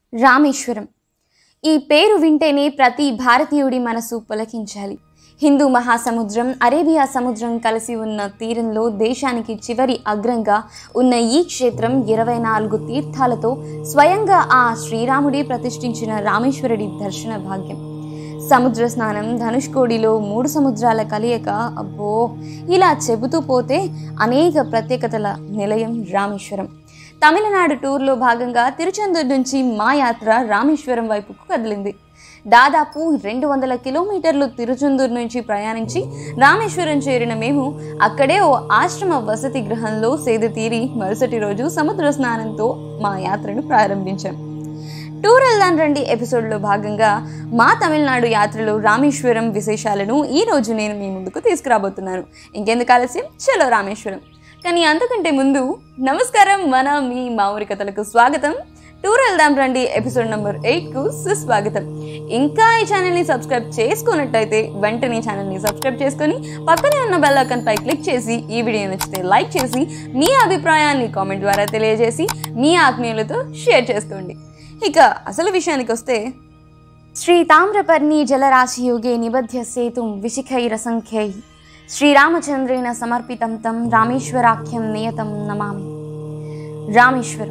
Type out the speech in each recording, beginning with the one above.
రామేశ్వరం ఈ పేరు వింటేనే ప్రతి భారతీయుడి మనసు పులకించాలి హిందూ మహాసముద్రం అరేబియా సముద్రం కలిసి ఉన్న తీరంలో దేశానికి చివరి అగ్రంగా ఉన్న ఈ క్షేత్రం ఇరవై నాలుగు తీర్థాలతో స్వయంగా ఆ శ్రీరాముడి ప్రతిష్ఠించిన రామేశ్వరుడి దర్శన భాగ్యం సముద్ర స్నానం ధనుష్కోడిలో మూడు సముద్రాల కలయిక అబ్బో ఇలా చెబుతూ పోతే అనేక ప్రత్యేకతల నిలయం రామేశ్వరం తమిళనాడు టూర్లో భాగంగా తిరుచెందూరు నుంచి మా యాత్ర రామేశ్వరం వైపుకు కదిలింది దాదాపు రెండు వందల కిలోమీటర్లు తిరుచెందూరు నుంచి ప్రయాణించి రామేశ్వరం చేరిన మేము అక్కడే ఓ ఆశ్రమ వసతి గృహంలో సేద తీరి మరుసటి రోజు సముద్ర స్నానంతో మా యాత్రను ప్రారంభించాం టూర్ వెళ్దాం రండి ఎపిసోడ్లో భాగంగా మా తమిళనాడు యాత్రలో రామేశ్వరం విశేషాలను ఈ రోజు నేను మీ ముందుకు తీసుకురాబోతున్నాను ఇంకెందుకు ఆలస్యం చలో రామేశ్వరం కానీ అంతకంటే ముందు నమస్కారం మన మీ మామూరి కథలకు స్వాగతం టూర్ వెళ్దాం రండి ఎపిసోడ్ నెంబర్ ఎయిట్కు సుస్వాగతం ఇంకా ఈ ఛానల్ని సబ్స్క్రైబ్ చేసుకున్నట్టయితే వెంటనే ఛానల్ని సబ్స్క్రైబ్ చేసుకొని పక్కనే ఉన్న బెల్ ఐకాన్ పై క్లిక్ చేసి ఈ వీడియో నచ్చితే లైక్ చేసి మీ అభిప్రాయాన్ని కామెంట్ ద్వారా తెలియజేసి మీ ఆత్మీయులతో షేర్ చేసుకోండి ఇక అసలు విషయానికి వస్తే శ్రీ తామ్రపర్ణి జలరాశియుగే నిబధ్య సేతుం విశిఖైరసంఖ్యై శ్రీరామచంద్రేణ సమర్పితం తం రామేశ్వరాఖ్యం నియతం నమామి రామేశ్వరం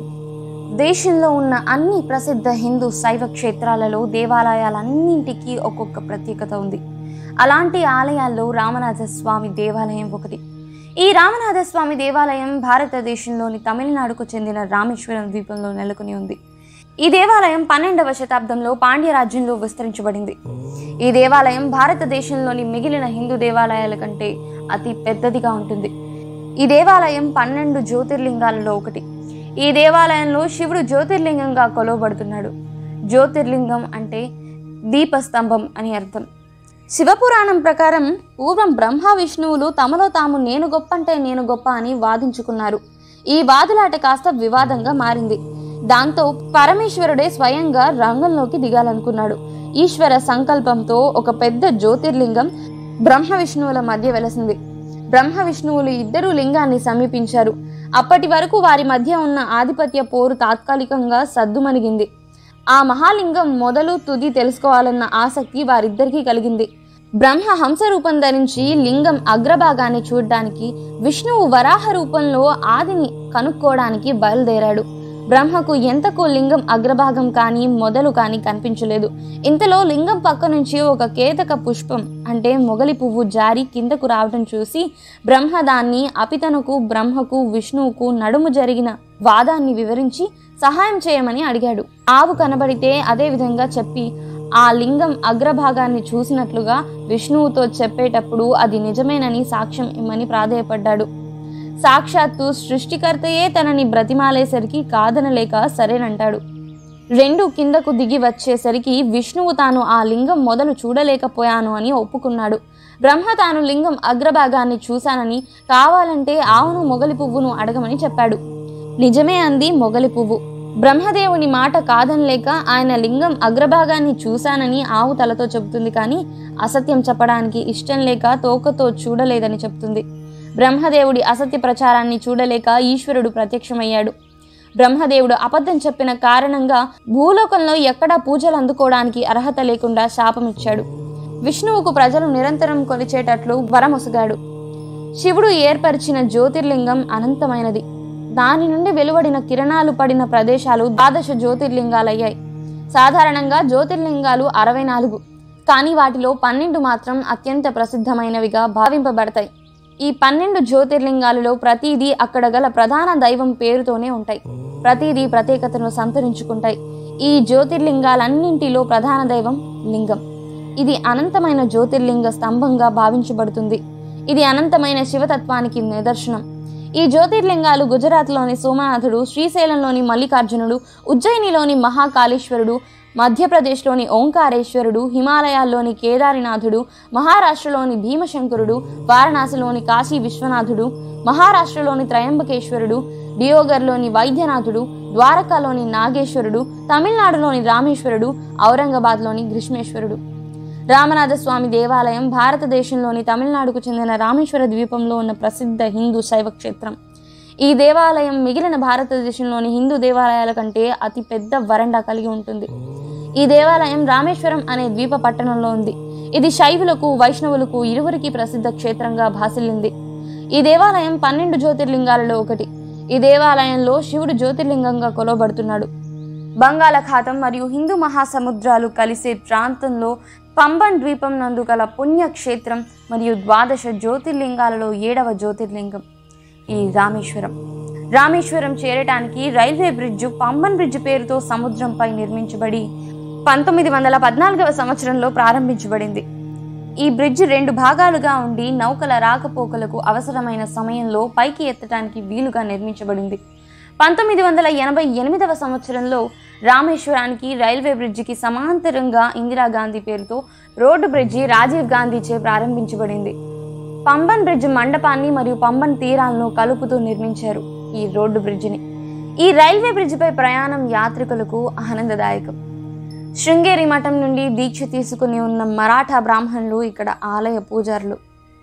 దేశంలో ఉన్న అన్ని ప్రసిద్ధ హిందూ శైవ క్షేత్రాలలో దేవాలయాలన్నింటికీ ఒక్కొక్క ప్రత్యేకత ఉంది అలాంటి ఆలయాల్లో రామనాథ స్వామి దేవాలయం ఒకటి ఈ రామనాథ స్వామి దేవాలయం భారతదేశంలోని తమిళనాడుకు చెందిన రామేశ్వరం ద్వీపంలో నెలకొని ఉంది ఈ దేవాలయం పన్నెండవ శతాబ్దంలో పాండ్య రాజ్యంలో విస్తరించబడింది ఈ దేవాలయం భారతదేశంలోని మిగిలిన హిందూ దేవాలయాల కంటే అతి పెద్దదిగా ఉంటుంది ఈ దేవాలయం పన్నెండు జ్యోతిర్లింగాలలో ఒకటి ఈ దేవాలయంలో శివుడు జ్యోతిర్లింగంగా కొలవబడుతున్నాడు జ్యోతిర్లింగం అంటే దీపస్తంభం అని అర్థం శివపురాణం ప్రకారం పూర్వం బ్రహ్మ విష్ణువులు తమలో తాము నేను గొప్ప అంటే నేను గొప్ప అని వాదించుకున్నారు ఈ వాదులాట కాస్త వివాదంగా మారింది దాంతో పరమేశ్వరుడే స్వయంగా రంగంలోకి దిగాలనుకున్నాడు ఈశ్వర సంకల్పంతో ఒక పెద్ద జ్యోతిర్లింగం బ్రహ్మ విష్ణువుల మధ్య వెలసింది బ్రహ్మ విష్ణువులు ఇద్దరు లింగాన్ని సమీపించారు అప్పటి వరకు వారి మధ్య ఉన్న ఆధిపత్య పోరు తాత్కాలికంగా సద్దుమణిగింది ఆ మహాలింగం మొదలు తుది తెలుసుకోవాలన్న ఆసక్తి వారిద్దరికీ కలిగింది బ్రహ్మ హంస రూపం ధరించి లింగం అగ్రభాగాన్ని చూడడానికి విష్ణువు వరాహ రూపంలో ఆదిని కనుక్కోవడానికి బయలుదేరాడు బ్రహ్మకు ఎంతకు లింగం అగ్రభాగం కానీ మొదలు కానీ కనిపించలేదు ఇంతలో లింగం పక్క నుంచి ఒక కేతక పుష్పం అంటే మొగలి పువ్వు జారి కిందకు రావటం చూసి బ్రహ్మ దాన్ని అపితనుకు బ్రహ్మకు విష్ణువుకు నడుము జరిగిన వాదాన్ని వివరించి సహాయం చేయమని అడిగాడు ఆవు కనబడితే అదే విధంగా చెప్పి ఆ లింగం అగ్రభాగాన్ని చూసినట్లుగా విష్ణువుతో చెప్పేటప్పుడు అది నిజమేనని సాక్ష్యం ఇమ్మని ప్రాధేయపడ్డాడు సాక్షాత్తు సృష్టికర్తయే తనని బ్రతిమాలేసరికి కాదనలేక సరేనంటాడు రెండు కిందకు దిగి వచ్చేసరికి విష్ణువు తాను ఆ లింగం మొదలు చూడలేకపోయాను అని ఒప్పుకున్నాడు బ్రహ్మ తాను లింగం అగ్రభాగాన్ని చూశానని కావాలంటే ఆవును మొగలి పువ్వును అడగమని చెప్పాడు నిజమే అంది మొగలి పువ్వు బ్రహ్మదేవుని మాట కాదనలేక ఆయన లింగం అగ్రభాగాన్ని చూశానని ఆవు తలతో చెబుతుంది కానీ అసత్యం చెప్పడానికి ఇష్టం లేక తోకతో చూడలేదని చెప్తుంది బ్రహ్మదేవుడి అసత్య ప్రచారాన్ని చూడలేక ఈశ్వరుడు ప్రత్యక్షమయ్యాడు బ్రహ్మదేవుడు అబద్ధం చెప్పిన కారణంగా భూలోకంలో ఎక్కడా పూజలు అందుకోవడానికి అర్హత లేకుండా శాపమిచ్చాడు విష్ణువుకు ప్రజలు నిరంతరం కొలిచేటట్లు వరమొసగాడు శివుడు ఏర్పరిచిన జ్యోతిర్లింగం అనంతమైనది దాని నుండి వెలువడిన కిరణాలు పడిన ప్రదేశాలు ద్వాదశ జ్యోతిర్లింగాలయ్యాయి సాధారణంగా జ్యోతిర్లింగాలు అరవై నాలుగు కానీ వాటిలో పన్నెండు మాత్రం అత్యంత ప్రసిద్ధమైనవిగా భావింపబడతాయి ఈ పన్నెండు జ్యోతిర్లింగాలలో ప్రతిదీ అక్కడ గల ప్రధాన దైవం పేరుతోనే ఉంటాయి ప్రతిదీ ప్రత్యేకతను సంతరించుకుంటాయి ఈ జ్యోతిర్లింగాలన్నింటిలో ప్రధాన దైవం లింగం ఇది అనంతమైన జ్యోతిర్లింగ స్తంభంగా భావించబడుతుంది ఇది అనంతమైన శివతత్వానికి నిదర్శనం ఈ జ్యోతిర్లింగాలు గుజరాత్లోని సోమనాథుడు శ్రీశైలంలోని మల్లికార్జునుడు ఉజ్జయినిలోని మహాకాళేశ్వరుడు మధ్యప్రదేశ్లోని ఓంకారేశ్వరుడు హిమాలయాల్లోని కేదారినాథుడు మహారాష్ట్రలోని భీమశంకరుడు వారణాసిలోని కాశీ విశ్వనాథుడు మహారాష్ట్రలోని త్రయంబకేశ్వరుడు డియోగర్లోని వైద్యనాథుడు ద్వారకాలోని నాగేశ్వరుడు తమిళనాడులోని రామేశ్వరుడు ఔరంగాబాద్లోని గ్రీష్మేశ్వరుడు రామనాథ స్వామి దేవాలయం భారతదేశంలోని తమిళనాడుకు చెందిన రామేశ్వర ద్వీపంలో ఉన్న ప్రసిద్ధ హిందూ శైవ క్షేత్రం ఈ దేవాలయం మిగిలిన భారతదేశంలోని హిందూ దేవాలయాల కంటే అతి పెద్ద వరండా కలిగి ఉంటుంది ఈ దేవాలయం రామేశ్వరం అనే ద్వీప పట్టణంలో ఉంది ఇది శైవులకు వైష్ణవులకు ఇరువురికి ప్రసిద్ధ క్షేత్రంగా భాసిల్లింది ఈ దేవాలయం పన్నెండు జ్యోతిర్లింగాలలో ఒకటి ఈ దేవాలయంలో శివుడు జ్యోతిర్లింగంగా కొలవబడుతున్నాడు బంగాళాఖాతం మరియు హిందూ మహాసముద్రాలు కలిసే ప్రాంతంలో పంబన్ ద్వీపం నందు గల పుణ్యక్షేత్రం మరియు ద్వాదశ జ్యోతిర్లింగాలలో ఏడవ జ్యోతిర్లింగం ఈ రామేశ్వరం రామేశ్వరం చేరటానికి రైల్వే బ్రిడ్జు పంబన్ బ్రిడ్జ్ పేరుతో సముద్రంపై నిర్మించబడి పంతొమ్మిది వందల పద్నాలుగవ సంవత్సరంలో ప్రారంభించబడింది ఈ బ్రిడ్జ్ రెండు భాగాలుగా ఉండి నౌకల రాకపోకలకు అవసరమైన సమయంలో పైకి ఎత్తడానికి వీలుగా నిర్మించబడింది పంతొమ్మిది వందల ఎనభై ఎనిమిదవ సంవత్సరంలో రామేశ్వరానికి రైల్వే బ్రిడ్జికి సమాంతరంగా ఇందిరాగాంధీ పేరుతో రోడ్డు బ్రిడ్జి రాజీవ్ గాంధీచే ప్రారంభించబడింది పంబన్ బ్రిడ్జ్ మండపాన్ని మరియు పంబన్ తీరాలను కలుపుతూ నిర్మించారు ఈ రోడ్డు బ్రిడ్జిని ఈ రైల్వే బ్రిడ్జిపై ప్రయాణం యాత్రికులకు ఆనందదాయకం శృంగేరి మఠం నుండి దీక్ష తీసుకుని ఉన్న మరాఠా బ్రాహ్మణులు ఇక్కడ ఆలయ పూజారులు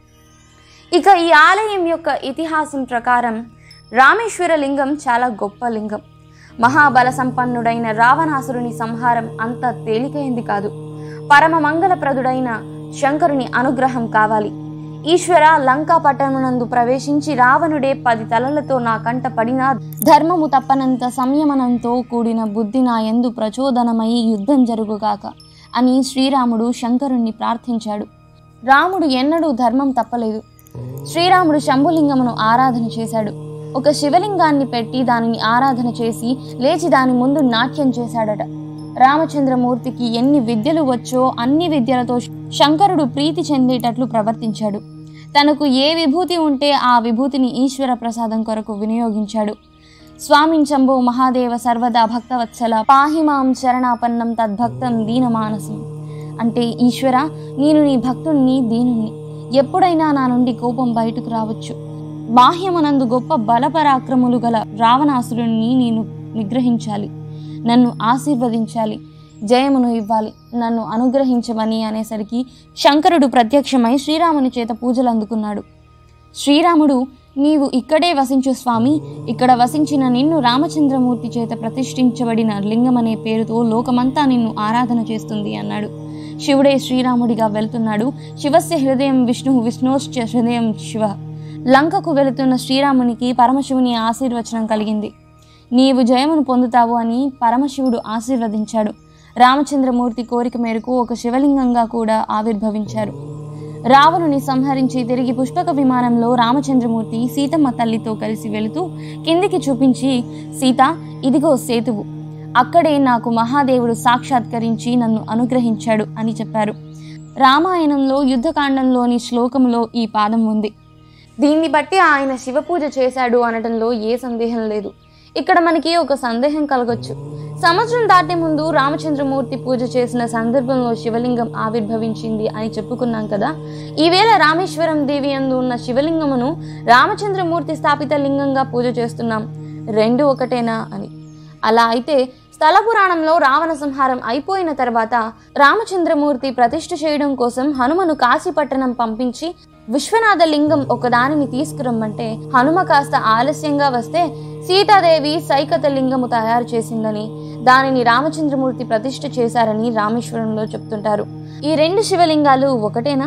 ఇక ఈ ఆలయం యొక్క ఇతిహాసం ప్రకారం రామేశ్వర లింగం చాలా గొప్ప లింగం మహాబల సంపన్నుడైన రావణాసురుని సంహారం అంత తేలికైంది కాదు పరమ మంగళప్రదుడైన శంకరుని అనుగ్రహం కావాలి ఈశ్వర లంకా పట్టణమునందు ప్రవేశించి రావణుడే పది తలలతో నా కంట పడినా ధర్మము తప్పనంత సంయమనంతో కూడిన బుద్ధి నా ఎందు ప్రచోదనమై యుద్ధం జరుగుగాక అని శ్రీరాముడు శంకరుణ్ణి ప్రార్థించాడు రాముడు ఎన్నడూ ధర్మం తప్పలేదు శ్రీరాముడు శంభులింగమును ఆరాధన చేశాడు ఒక శివలింగాన్ని పెట్టి దానిని ఆరాధన చేసి లేచి దాని ముందు నాట్యం చేశాడట రామచంద్రమూర్తికి ఎన్ని విద్యలు వచ్చో అన్ని విద్యలతో శంకరుడు ప్రీతి చెందేటట్లు ప్రవర్తించాడు తనకు ఏ విభూతి ఉంటే ఆ విభూతిని ఈశ్వర ప్రసాదం కొరకు వినియోగించాడు స్వామించంబో మహాదేవ సర్వదా భక్తవత్సల పాహిమాం శరణాపన్నం తద్భక్తం దీనమానసం అంటే ఈశ్వర నేను నీ భక్తుణ్ణి దీనుణ్ణి ఎప్పుడైనా నా నుండి కోపం బయటకు రావచ్చు బాహ్యమునందు గొప్ప బలపరాక్రములు గల రావణాసురుణ్ణి నేను నిగ్రహించాలి నన్ను ఆశీర్వదించాలి జయమును ఇవ్వాలి నన్ను అనుగ్రహించమని అనేసరికి శంకరుడు ప్రత్యక్షమై శ్రీరాముని చేత పూజలు అందుకున్నాడు శ్రీరాముడు నీవు ఇక్కడే వసించు స్వామి ఇక్కడ వసించిన నిన్ను రామచంద్రమూర్తి చేత ప్రతిష్ఠించబడిన లింగం అనే పేరుతో లోకమంతా నిన్ను ఆరాధన చేస్తుంది అన్నాడు శివుడే శ్రీరాముడిగా వెళ్తున్నాడు శివస్య హృదయం విష్ణు విష్ణోశ్చ హృదయం శివ లంకకు వెళుతున్న శ్రీరామునికి పరమశివుని ఆశీర్వచనం కలిగింది నీవు జయమును పొందుతావు అని పరమశివుడు ఆశీర్వదించాడు రామచంద్రమూర్తి కోరిక మేరకు ఒక శివలింగంగా కూడా ఆవిర్భవించారు రావణుని సంహరించి తిరిగి పుష్పక విమానంలో రామచంద్రమూర్తి సీతమ్మ తల్లితో కలిసి వెళుతూ కిందికి చూపించి సీత ఇదిగో సేతువు అక్కడే నాకు మహాదేవుడు సాక్షాత్కరించి నన్ను అనుగ్రహించాడు అని చెప్పారు రామాయణంలో యుద్ధకాండంలోని శ్లోకంలో ఈ పాదం ఉంది దీన్ని బట్టి ఆయన శివ పూజ చేశాడు అనటంలో ఏ సందేహం లేదు ఇక్కడ మనకి ఒక సందేహం కలగొచ్చు సంవత్సరం దాటే ముందు రామచంద్రమూర్తి పూజ చేసిన సందర్భంలో శివలింగం ఆవిర్భవించింది అని చెప్పుకున్నాం కదా ఈవేళ రామేశ్వరం దేవి అందు ఉన్న శివలింగమును రామచంద్రమూర్తి స్థాపిత లింగంగా పూజ చేస్తున్నాం రెండు ఒకటేనా అని అలా అయితే స్థల పురాణంలో రావణ సంహారం అయిపోయిన తర్వాత రామచంద్రమూర్తి ప్రతిష్ఠ చేయడం కోసం హనుమను కాశీపట్టణం పంపించి విశ్వనాథ లింగం ఒకదానిని తీసుకురమ్మంటే హనుమ కాస్త ఆలస్యంగా వస్తే సీతాదేవి సైకత లింగము తయారు చేసిందని దానిని రామచంద్రమూర్తి ప్రతిష్ఠ చేశారని రామేశ్వరంలో చెప్తుంటారు ఈ రెండు శివలింగాలు ఒకటేనా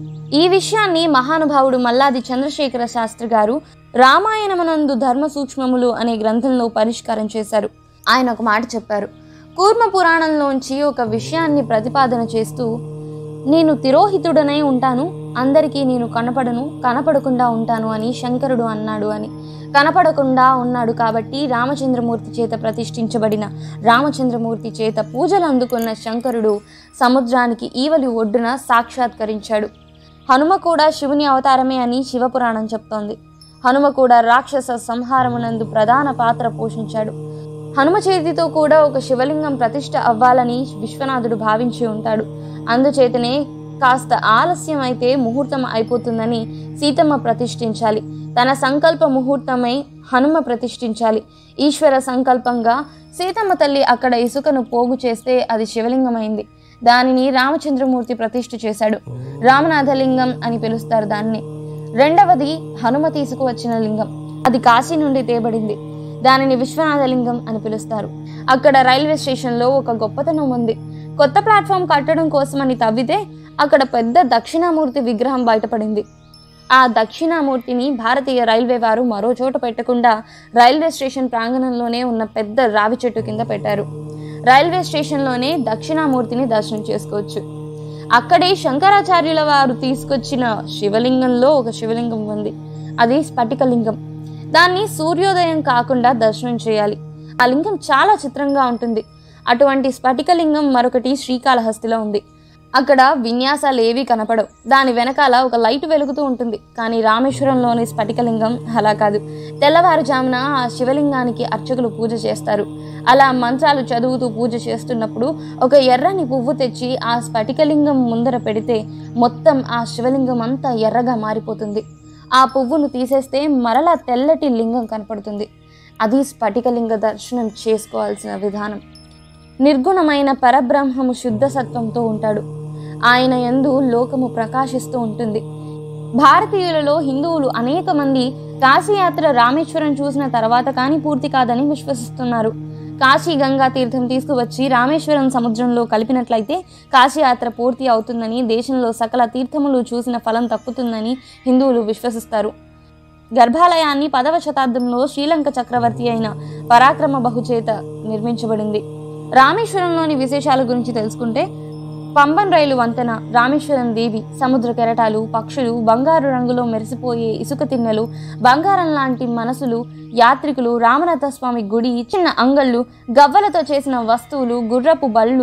ఈ విషయాన్ని మహానుభావుడు మల్లాది చంద్రశేఖర శాస్త్రి గారు రామాయణమునందు ధర్మ సూక్ష్మములు అనే గ్రంథంలో పరిష్కారం చేశారు ఆయన ఒక మాట చెప్పారు కూర్మ పురాణంలోంచి ఒక విషయాన్ని ప్రతిపాదన చేస్తూ నేను తిరోహితుడనై ఉంటాను అందరికీ నేను కనపడను కనపడకుండా ఉంటాను అని శంకరుడు అన్నాడు అని కనపడకుండా ఉన్నాడు కాబట్టి రామచంద్రమూర్తి చేత ప్రతిష్ఠించబడిన రామచంద్రమూర్తి చేత పూజలు అందుకున్న శంకరుడు సముద్రానికి ఈవలి ఒడ్డున సాక్షాత్కరించాడు హనుమ కూడా శివుని అవతారమే అని శివపురాణం చెప్తోంది హనుమ కూడా రాక్షస సంహారమునందు ప్రధాన పాత్ర పోషించాడు హనుమ చేతితో కూడా ఒక శివలింగం ప్రతిష్ఠ అవ్వాలని విశ్వనాథుడు భావించి ఉంటాడు అందుచేతనే కాస్త ఆలస్యం అయితే ముహూర్తం అయిపోతుందని సీతమ్మ ప్రతిష్ఠించాలి తన సంకల్ప ముహూర్తమై హనుమ ప్రతిష్ఠించాలి ఈశ్వర సంకల్పంగా సీతమ్మ తల్లి అక్కడ ఇసుకను పోగు చేస్తే అది శివలింగమైంది దానిని రామచంద్రమూర్తి ప్రతిష్ఠ చేశాడు రామనాథలింగం అని పిలుస్తారు దాన్ని రెండవది హనుమ తీసుకువచ్చిన లింగం అది కాశీ నుండి తేబడింది దానిని విశ్వనాథలింగం అని పిలుస్తారు అక్కడ రైల్వే స్టేషన్లో ఒక గొప్పతనం ఉంది కొత్త ప్లాట్ఫామ్ కట్టడం కోసమని తవ్వితే అక్కడ పెద్ద దక్షిణామూర్తి విగ్రహం బయటపడింది ఆ దక్షిణామూర్తిని భారతీయ రైల్వే వారు మరో చోట పెట్టకుండా రైల్వే స్టేషన్ ప్రాంగణంలోనే ఉన్న పెద్ద రావి చెట్టు కింద పెట్టారు రైల్వే స్టేషన్లోనే దక్షిణామూర్తిని దర్శనం చేసుకోవచ్చు అక్కడే శంకరాచార్యుల వారు తీసుకొచ్చిన శివలింగంలో ఒక శివలింగం ఉంది అది స్ఫటికలింగం దాన్ని సూర్యోదయం కాకుండా దర్శనం చేయాలి ఆ లింగం చాలా చిత్రంగా ఉంటుంది అటువంటి స్ఫటికలింగం మరొకటి శ్రీకాళహస్తిలో ఉంది అక్కడ విన్యాసాలు ఏవీ కనపడవు దాని వెనకాల ఒక లైట్ వెలుగుతూ ఉంటుంది కానీ రామేశ్వరంలోని స్ఫటికలింగం అలా కాదు తెల్లవారుజామున ఆ శివలింగానికి అర్చకులు పూజ చేస్తారు అలా మంత్రాలు చదువుతూ పూజ చేస్తున్నప్పుడు ఒక ఎర్రని పువ్వు తెచ్చి ఆ స్ఫటికలింగం ముందర పెడితే మొత్తం ఆ శివలింగం అంతా ఎర్రగా మారిపోతుంది ఆ పువ్వును తీసేస్తే మరలా తెల్లటి లింగం కనపడుతుంది అది స్ఫటికలింగ దర్శనం చేసుకోవాల్సిన విధానం నిర్గుణమైన పరబ్రహ్మము శుద్ధ సత్వంతో ఉంటాడు ఆయన యందు లోకము ప్రకాశిస్తూ ఉంటుంది భారతీయులలో హిందువులు అనేక మంది కాశీయాత్ర రామేశ్వరం చూసిన తర్వాత కానీ పూర్తి కాదని విశ్వసిస్తున్నారు కాశీ గంగా తీర్థం తీసుకువచ్చి రామేశ్వరం సముద్రంలో కలిపినట్లయితే కాశీయాత్ర పూర్తి అవుతుందని దేశంలో సకల తీర్థములు చూసిన ఫలం తప్పుతుందని హిందువులు విశ్వసిస్తారు గర్భాలయాన్ని పదవ శతాబ్దంలో శ్రీలంక చక్రవర్తి అయిన పరాక్రమ బహుచేత నిర్మించబడింది రామేశ్వరంలోని విశేషాల గురించి తెలుసుకుంటే పంబన్ రైలు వంతెన రామేశ్వరం దేవి సముద్ర కెరటాలు పక్షులు బంగారు రంగులో మెరిసిపోయే ఇసుక తిన్నెలు బంగారం లాంటి మనసులు యాత్రికులు రామనాథ స్వామి గుడి చిన్న అంగళ్ళు గవ్వలతో చేసిన వస్తువులు గుర్రపు బళ్ళు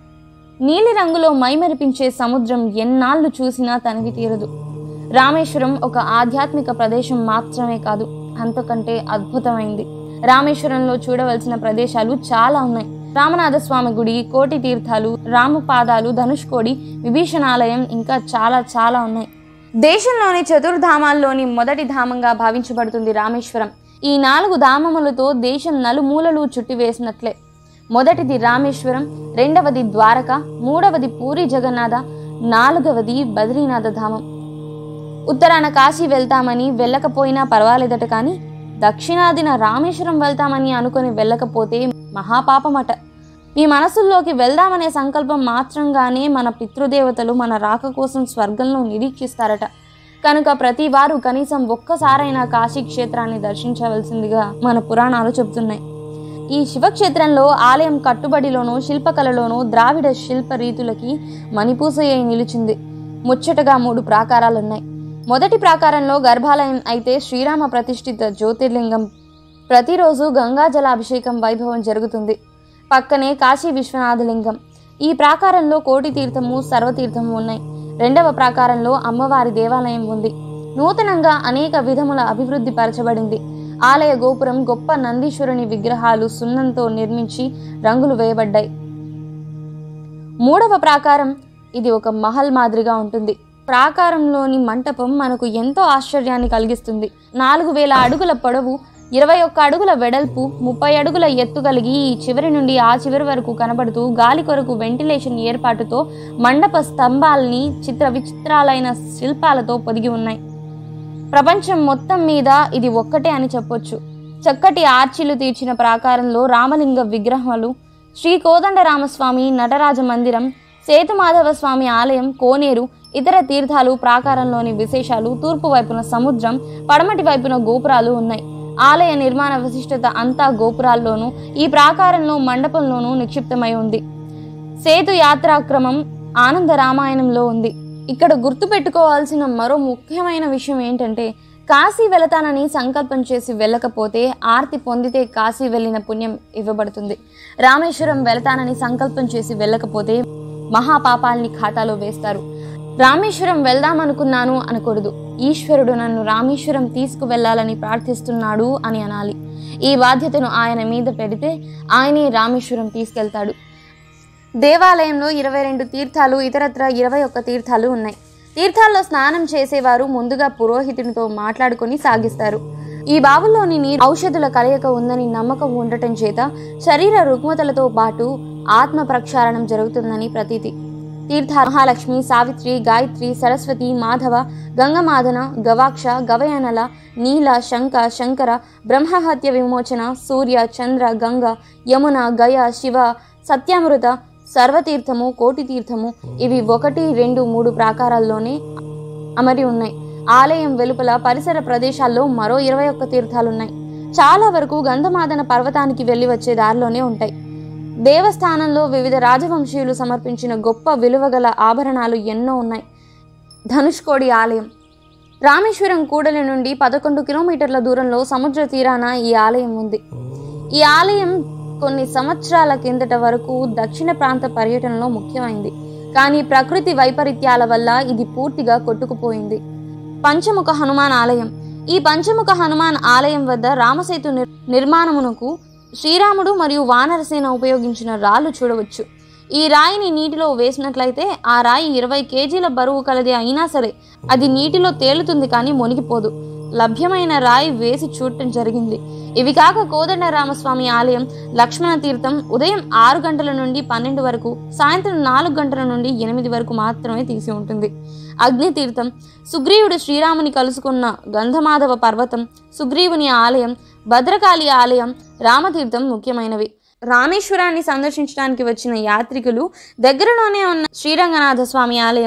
నీలి రంగులో మైమరిపించే సముద్రం ఎన్నాళ్ళు చూసినా తనివి తీరదు రామేశ్వరం ఒక ఆధ్యాత్మిక ప్రదేశం మాత్రమే కాదు అంతకంటే అద్భుతమైంది రామేశ్వరంలో చూడవలసిన ప్రదేశాలు చాలా ఉన్నాయి రామనాథ స్వామి గుడి కోటి తీర్థాలు రామపాదాలు ధనుష్కోడి విభీషణాలయం ఇంకా చాలా చాలా ఉన్నాయి దేశంలోని చతుర్ధామాల్లోని మొదటి ధామంగా భావించబడుతుంది రామేశ్వరం ఈ నాలుగు ధామములతో దేశం నలుమూలలు చుట్టివేసినట్లే మొదటిది రామేశ్వరం రెండవది ద్వారక మూడవది పూరి జగన్నాథ నాలుగవది బద్రీనాథ ధామం ఉత్తరాన కాశీ వెళ్తామని వెళ్ళకపోయినా పర్వాలేదట కానీ దక్షిణాదిన రామేశ్వరం వెళ్తామని అనుకుని వెళ్ళకపోతే మహాపాపమట మీ మనసుల్లోకి వెళ్దామనే సంకల్పం మాత్రంగానే మన పితృదేవతలు మన రాక కోసం స్వర్గంలో నిరీక్షిస్తారట కనుక ప్రతి వారు కనీసం ఒక్కసారైనా కాశీ క్షేత్రాన్ని దర్శించవలసిందిగా మన పురాణాలు చెబుతున్నాయి ఈ శివక్షేత్రంలో ఆలయం కట్టుబడిలోనూ శిల్పకళలోనూ ద్రావిడ శిల్ప రీతులకి మణిపూసయ్య నిలిచింది ముచ్చటగా మూడు ప్రాకారాలున్నాయి మొదటి ప్రాకారంలో గర్భాలయం అయితే శ్రీరామ ప్రతిష్ఠిత జ్యోతిర్లింగం ప్రతిరోజు గంగా జలాభిషేకం వైభవం జరుగుతుంది పక్కనే కాశీ విశ్వనాథలింగం ఈ ప్రాకారంలో కోటి తీర్థము సర్వతీర్థము ఉన్నాయి రెండవ ప్రాకారంలో అమ్మవారి దేవాలయం ఉంది నూతనంగా అనేక విధముల అభివృద్ధి పరచబడింది ఆలయ గోపురం గొప్ప నందీశ్వరుని విగ్రహాలు సున్నంతో నిర్మించి రంగులు వేయబడ్డాయి మూడవ ప్రాకారం ఇది ఒక మహల్ మాదిరిగా ఉంటుంది ప్రాకారంలోని మంటపం మనకు ఎంతో ఆశ్చర్యాన్ని కలిగిస్తుంది నాలుగు వేల అడుగుల పొడవు ఇరవై ఒక్క అడుగుల వెడల్పు ముప్పై అడుగుల ఎత్తు కలిగి ఈ చివరి నుండి ఆ చివరి వరకు కనబడుతూ గాలి కొరకు వెంటిలేషన్ ఏర్పాటుతో మండప స్తంభాల్ని చిత్ర విచిత్రాలైన శిల్పాలతో పొదిగి ఉన్నాయి ప్రపంచం మొత్తం మీద ఇది ఒక్కటే అని చెప్పొచ్చు చక్కటి ఆర్చిలు తీర్చిన ప్రాకారంలో రామలింగ విగ్రహాలు శ్రీ కోదండరామస్వామి నటరాజ మందిరం సేతుమాధవ స్వామి ఆలయం కోనేరు ఇతర తీర్థాలు ప్రాకారంలోని విశేషాలు తూర్పు వైపున సముద్రం పడమటి వైపున గోపురాలు ఉన్నాయి ఆలయ నిర్మాణ విశిష్టత అంతా గోపురాల్లోనూ ఈ ప్రాకారంలో మండపంలోనూ నిక్షిప్తమై ఉంది సేతు యాత్రాక్రమం ఆనంద రామాయణంలో ఉంది ఇక్కడ గుర్తుపెట్టుకోవాల్సిన మరో ముఖ్యమైన విషయం ఏంటంటే కాశీ వెళతానని సంకల్పం చేసి వెళ్ళకపోతే ఆర్తి పొందితే కాశీ వెళ్ళిన పుణ్యం ఇవ్వబడుతుంది రామేశ్వరం వెళతానని సంకల్పం చేసి వెళ్ళకపోతే మహాపాపాల్ని ఖాతాలో వేస్తారు రామేశ్వరం వెళ్దామనుకున్నాను అనకూడదు ఈశ్వరుడు నన్ను రామేశ్వరం తీసుకువెళ్ళాలని ప్రార్థిస్తున్నాడు అని అనాలి ఈ బాధ్యతను ఆయన మీద పెడితే ఆయనే రామేశ్వరం తీసుకెళ్తాడు దేవాలయంలో ఇరవై రెండు తీర్థాలు ఇతరత్ర ఇరవై ఒక్క తీర్థాలు ఉన్నాయి తీర్థాల్లో స్నానం చేసేవారు ముందుగా పురోహితునితో మాట్లాడుకొని సాగిస్తారు ఈ బావుల్లోని నీరు ఔషధుల కలయిక ఉందని నమ్మకం ఉండటం చేత శరీర రుగ్మతలతో పాటు ఆత్మ ప్రక్షాళనం జరుగుతుందని ప్రతీతి తీర్థ మహాలక్ష్మి సావిత్రి గాయత్రి సరస్వతి మాధవ గంగమాదన గవాక్ష గవయనల నీల శంక శంకర బ్రహ్మహత్య విమోచన సూర్య చంద్ర గంగ యమున గయ శివ సత్యామృత సర్వతీర్థము కోటి తీర్థము ఇవి ఒకటి రెండు మూడు ప్రాకారాల్లోనే అమరి ఉన్నాయి ఆలయం వెలుపల పరిసర ప్రదేశాల్లో మరో ఇరవై ఒక్క తీర్థాలున్నాయి చాలా వరకు గంధమాదన పర్వతానికి వెళ్ళి వచ్చే దారిలోనే ఉంటాయి దేవస్థానంలో వివిధ రాజవంశీయులు సమర్పించిన గొప్ప విలువగల ఆభరణాలు ఎన్నో ఉన్నాయి ధనుష్కోడి ఆలయం రామేశ్వరం కూడలి నుండి పదకొండు కిలోమీటర్ల దూరంలో సముద్ర తీరాన ఈ ఆలయం ఉంది ఈ ఆలయం కొన్ని సంవత్సరాల కిందట వరకు దక్షిణ ప్రాంత పర్యటనలో ముఖ్యమైంది కానీ ప్రకృతి వైపరీత్యాల వల్ల ఇది పూర్తిగా కొట్టుకుపోయింది పంచముఖ హనుమాన్ ఆలయం ఈ పంచముఖ హనుమాన్ ఆలయం వద్ద రామసేతు నిర్- నిర్మాణమునకు శ్రీరాముడు మరియు వానరసేన ఉపయోగించిన రాళ్ళు చూడవచ్చు ఈ రాయిని నీటిలో వేసినట్లయితే ఆ రాయి ఇరవై కేజీల బరువు కలది అయినా సరే అది నీటిలో తేలుతుంది కానీ మునిగిపోదు లభ్యమైన రాయి వేసి చూడటం జరిగింది ఇవి కాక కోదండరామస్వామి ఆలయం లక్ష్మణ తీర్థం ఉదయం ఆరు గంటల నుండి పన్నెండు వరకు సాయంత్రం నాలుగు గంటల నుండి ఎనిమిది వరకు మాత్రమే తీసి ఉంటుంది అగ్ని తీర్థం సుగ్రీవుడు శ్రీరాముని కలుసుకున్న గంధమాధవ పర్వతం సుగ్రీవుని ఆలయం భద్రకాళి ఆలయం రామతీర్థం ముఖ్యమైనవి రామేశ్వరాన్ని సందర్శించడానికి వచ్చిన యాత్రికులు దగ్గరలోనే ఉన్న శ్రీరంగనాథ స్వామి ఆలయం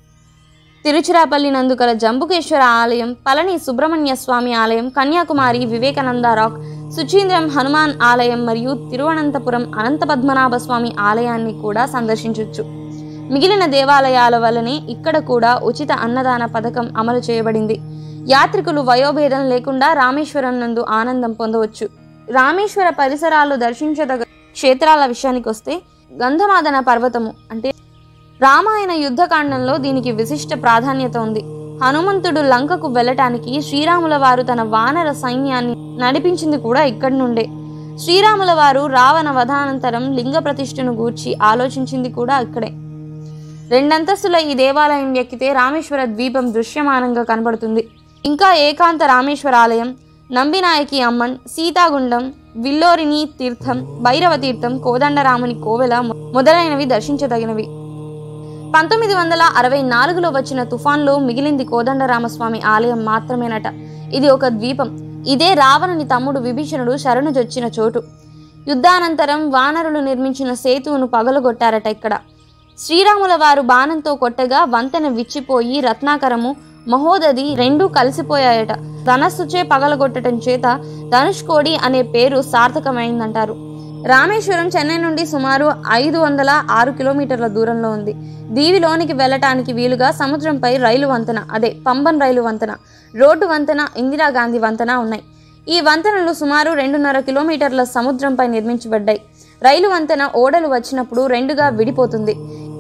తిరుచిరాపల్లి నందు గల జంబుకేశ్వర ఆలయం పళని సుబ్రహ్మణ్య స్వామి ఆలయం కన్యాకుమారి వివేకానంద రాక్ సుచీంద్రం హనుమాన్ ఆలయం మరియు తిరువనంతపురం అనంత పద్మనాభ స్వామి ఆలయాన్ని కూడా సందర్శించవచ్చు మిగిలిన దేవాలయాల వల్లనే ఇక్కడ కూడా ఉచిత అన్నదాన పథకం అమలు చేయబడింది యాత్రికులు వయోభేదం లేకుండా రామేశ్వరం నందు ఆనందం పొందవచ్చు రామేశ్వర పరిసరాలు దర్శించదగ క్షేత్రాల విషయానికి వస్తే గంధమాదన పర్వతము అంటే రామాయణ యుద్ధకాండంలో దీనికి విశిష్ట ప్రాధాన్యత ఉంది హనుమంతుడు లంకకు వెళ్ళటానికి శ్రీరాముల వారు తన వానర సైన్యాన్ని నడిపించింది కూడా ఇక్కడి నుండే శ్రీరాముల వారు రావణ వధానంతరం లింగ ప్రతిష్ఠను గూర్చి ఆలోచించింది కూడా ఇక్కడే రెండంతస్తుల ఈ దేవాలయం ఎక్కితే రామేశ్వర ద్వీపం దృశ్యమానంగా కనబడుతుంది ఇంకా ఏకాంత రామేశ్వర ఆలయం నంబినాయకి అమ్మన్ సీతాగుండం విల్లోరిని తీర్థం భైరవ తీర్థం కోదండరాముని కోవెల మొ- మొదలైనవి దర్శించదగినవి పంతొమ్మిది వందల అరవై నాలుగులో వచ్చిన తుఫాన్లో మిగిలింది కోదండరామస్వామి ఆలయం మాత్రమేనట ఇది ఒక ద్వీపం ఇదే రావణుని తమ్ముడు విభీషణుడు శరణుజొచ్చిన చోటు యుద్ధానంతరం వానరులు నిర్మించిన సేతువును పగలగొట్టారట ఇక్కడ శ్రీరాముల వారు బాణంతో కొట్టగా వంతెన విచ్చిపోయి రత్నాకరము మహోదది రెండూ కలిసిపోయాయట ధనస్సుచే పగలగొట్టడం చేత ధనుష్కోడి అనే పేరు సార్థకమైందంటారు రామేశ్వరం చెన్నై నుండి సుమారు ఐదు వందల ఆరు కిలోమీటర్ల దూరంలో ఉంది దీవిలోనికి వెళ్ళటానికి వీలుగా సముద్రంపై రైలు వంతెన అదే పంబన్ రైలు వంతెన రోడ్డు వంతెన ఇందిరాగాంధీ వంతెన ఉన్నాయి ఈ వంతెనలు సుమారు రెండున్నర కిలోమీటర్ల సముద్రంపై నిర్మించబడ్డాయి రైలు వంతెన ఓడలు వచ్చినప్పుడు రెండుగా విడిపోతుంది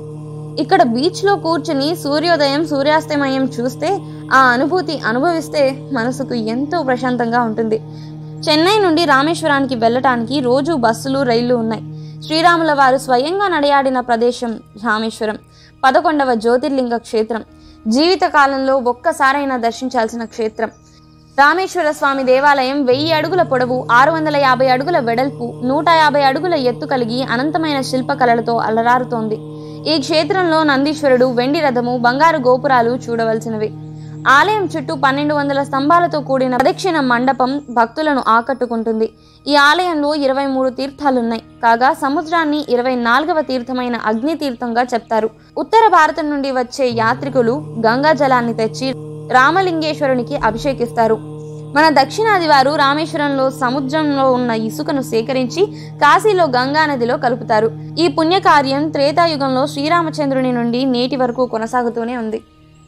ఇక్కడ బీచ్లో కూర్చుని సూర్యోదయం సూర్యాస్తమయం చూస్తే ఆ అనుభూతి అనుభవిస్తే మనసుకు ఎంతో ప్రశాంతంగా ఉంటుంది చెన్నై నుండి రామేశ్వరానికి వెళ్ళటానికి రోజు బస్సులు రైళ్లు ఉన్నాయి శ్రీరాముల వారు స్వయంగా నడయాడిన ప్రదేశం రామేశ్వరం పదకొండవ జ్యోతిర్లింగ క్షేత్రం జీవిత కాలంలో ఒక్కసారైనా దర్శించాల్సిన క్షేత్రం రామేశ్వర స్వామి దేవాలయం వెయ్యి అడుగుల పొడవు ఆరు వందల యాభై అడుగుల వెడల్పు నూట యాభై అడుగుల ఎత్తు కలిగి అనంతమైన శిల్పకళలతో అలరారుతోంది ఈ క్షేత్రంలో నందీశ్వరుడు వెండి రథము బంగారు గోపురాలు చూడవలసినవి ఆలయం చుట్టూ పన్నెండు వందల స్తంభాలతో కూడిన ప్రదక్షిణ మండపం భక్తులను ఆకట్టుకుంటుంది ఈ ఆలయంలో ఇరవై మూడు తీర్థాలున్నాయి కాగా సముద్రాన్ని ఇరవై నాలుగవ తీర్థమైన అగ్ని తీర్థంగా చెప్తారు ఉత్తర భారతం నుండి వచ్చే యాత్రికులు గంగా జలాన్ని తెచ్చి రామలింగేశ్వరునికి అభిషేకిస్తారు మన దక్షిణాది వారు రామేశ్వరంలో సముద్రంలో ఉన్న ఇసుకను సేకరించి కాశీలో గంగా నదిలో కలుపుతారు ఈ పుణ్యకార్యం త్రేతాయుగంలో శ్రీరామచంద్రుని నుండి నేటి వరకు కొనసాగుతూనే ఉంది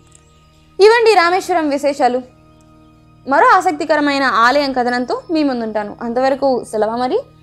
ఇవండి రామేశ్వరం విశేషాలు మరో ఆసక్తికరమైన ఆలయం కథనంతో మీ ముందుంటాను అంతవరకు సెలవు మరి